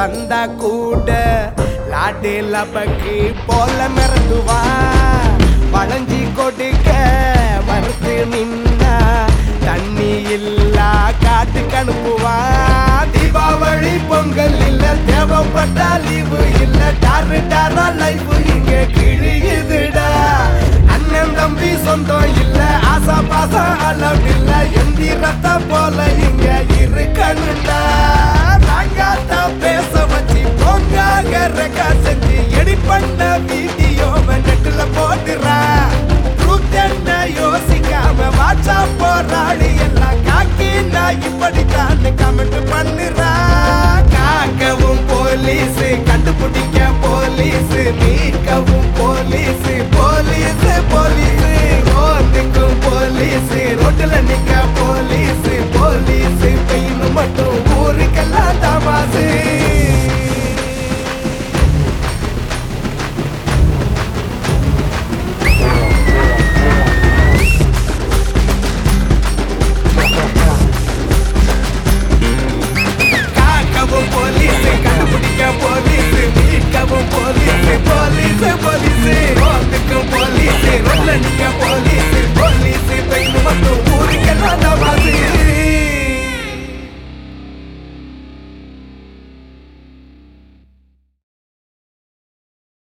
வந்தா கூட லாட்டு லபக்கு போல மிரட்டுவா வளைஞ்சி கொடுக்க மறுத்து நின்னா தண்ணி இல்லா காட்டுக்கு அனுப்புவா தீபாவளி பொங்கல் இல்ல தேவைப்பட்டா லீவு இல்ல டாரு டாரா லைஃப் இங்க கிழியுதுடா அண்ணன் தம்பி சொந்தம் இல்ல ஆசா பாசம் அளவில்ல எந்திரத்தை போல இங்க இருக்கணும்டா நாங்காத்த பேச வச்சு பொங்காக ரெக்கார்ட் செஞ்சு எடி பண்ண வீடியோவை நெட்டுல போட்டுறா ட்ரூத் என்ன யோசிக்காம வாட்சா போராடி எல்லாம் காக்கி நான் இப்படித்தான் கமெண்ட் பண்ணுறா காக்கவும் போலீஸ் கண்டுபிடிக்க போலீஸ்